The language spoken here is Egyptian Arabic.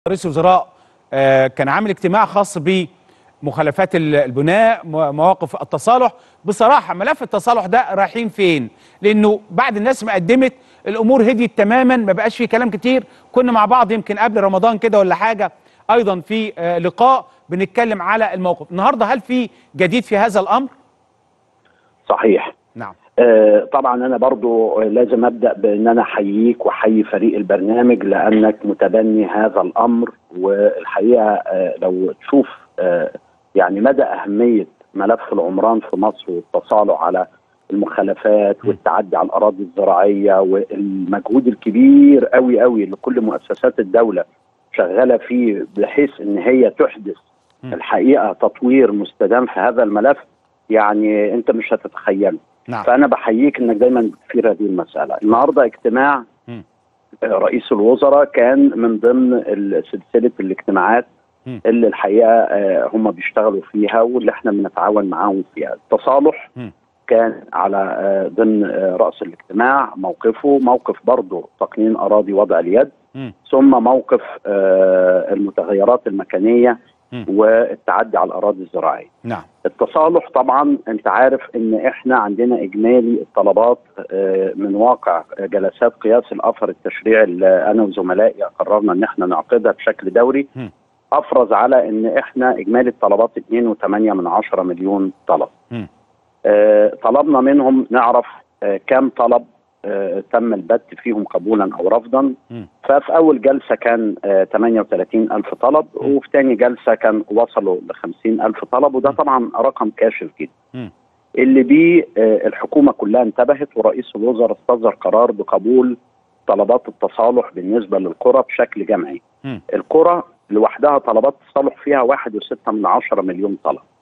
رئيس الوزراء آه، كان عامل اجتماع خاص بمخالفات ال- البناء م- مواقف التصالح بصراحة ملف التصالح ده رايحين فين لأنه بعد الناس ما قدمت الأمور هديت تماما ما بقاش فيه كلام كتير كنا مع بعض يمكن قبل رمضان كده ولا حاجة أيضا في آه، لقاء بنتكلم على الموقف النهاردة هل في جديد في هذا الأمر؟ صحيح نعم آه، طبعا انا برضو لازم ابدا بان انا احييك واحيي فريق البرنامج لانك متبني هذا الامر والحقيقه آه، لو تشوف آه، يعني مدى اهميه ملف العمران في مصر والتصالح على المخالفات والتعدي على الاراضي الزراعيه والمجهود الكبير قوي قوي اللي كل مؤسسات الدوله شغاله فيه بحيث ان هي تحدث م. الحقيقه تطوير مستدام في هذا الملف يعني انت مش هتتخيله نعم فانا بحييك انك دايما بتثير هذه المساله النهارده اجتماع مم. آه، رئيس الوزراء كان من ضمن ال- سلسله الاجتماعات مم. اللي الحقيقه آه، هم بيشتغلوا فيها واللي احنا بنتعاون معاهم فيها التصالح مم. كان على آه، ضمن آه، راس الاجتماع موقفه موقف برضه تقنين اراضي وضع اليد مم. ثم موقف آه، المتغيرات المكانيه مم. والتعدي على الاراضي الزراعيه نعم التصالح طبعا انت عارف ان احنا عندنا اجمالي الطلبات آه، من واقع جلسات قياس الاثر التشريعي اللي انا وزملائي قررنا ان احنا نعقدها بشكل دوري م. افرز على ان احنا اجمالي الطلبات 2.8 من 10 مليون طلب م. آه، طلبنا منهم نعرف آه، كم طلب آه، تم البت فيهم قبولا او رفضا م. ففي اول جلسه كان آه، 38 الف طلب م. وفي ثاني جلسه كان وصلوا ل 50 الف طلب وده طبعا رقم كاشف جدا م. اللي بيه آه، الحكومه كلها انتبهت ورئيس الوزراء استصدر قرار بقبول طلبات التصالح بالنسبه للقرى بشكل جمعي م. القرى لوحدها طلبات التصالح فيها واحد وستة من عشرة مليون طلب